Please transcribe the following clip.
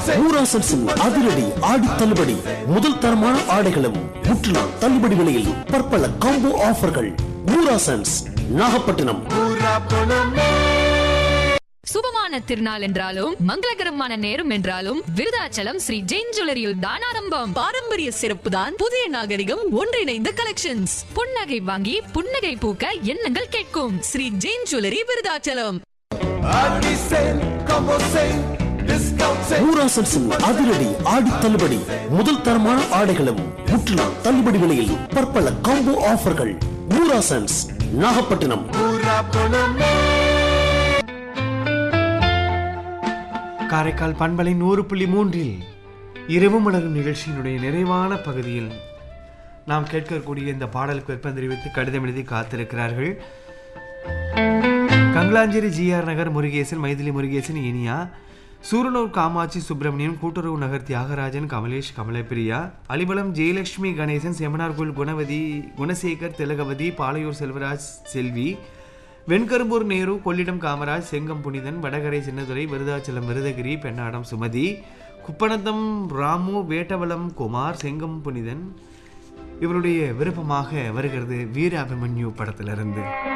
ஊராசன்ஸின் அதிரடி ஆடி தள்ளுபடி முதல் தரமான ஆடைகளும் முற்றிலும் தள்ளுபடி விலையில் பற்பல காம்போ ஆஃபர்கள் ஊராசன்ஸ் நாகப்பட்டினம் சுபமான திருநாள் என்றாலும் மங்களகரமான நேரம் என்றாலும் விருதாச்சலம் ஸ்ரீ ஜெயின் ஜுவல்லரியில் தான் ஆரம்பம் பாரம்பரிய சிறப்பு தான் புதிய நாகரிகம் ஒன்றிணைந்த கலெக்ஷன்ஸ் புன்னகை வாங்கி புன்னகை பூக்க எண்ணங்கள் கேட்கும் ஸ்ரீ ஜெயின் ஜுவல்லரி விருதாச்சலம் ஊராசன்ஸின் அதிரடி ஆடி தள்ளுபடி முதல் தரமான ஆடைகளும் முற்றிலும் தள்ளுபடி விலையில் பற்பல காம்போ ஆஃபர்கள் ஊராசன்ஸ் நாகப்பட்டினம் காரைக்கால் பண்பலை நூறு புள்ளி மூன்றில் இரவு மலரும் நிகழ்ச்சியினுடைய நிறைவான பகுதியில் நாம் கேட்கக்கூடிய இந்த பாடலுக்கு விருப்பம் தெரிவித்து கடிதம் எழுதி காத்திருக்கிறார்கள் கங்களாஞ்சேரி ஜிஆர் நகர் முருகேசன் மைதிலி முருகேசன் இனியா சூரனூர் காமாட்சி சுப்பிரமணியன் கூட்டுறவு நகர் தியாகராஜன் கமலேஷ் கமலப்பிரியா அலிபலம் ஜெயலட்சுமி கணேசன் செமனார்குள் குணவதி குணசேகர் திலகவதி பாலையூர் செல்வராஜ் செல்வி வெண்கரும்பூர் நேரு கொள்ளிடம் காமராஜ் செங்கம் புனிதன் வடகரை சின்னதுரை விருதாச்சலம் விருதகிரி பெண்ணாடம் சுமதி குப்பனத்தம் ராமு வேட்டவலம் குமார் செங்கம் புனிதன் இவருடைய விருப்பமாக வருகிறது வீர அபிமன்யு படத்திலிருந்து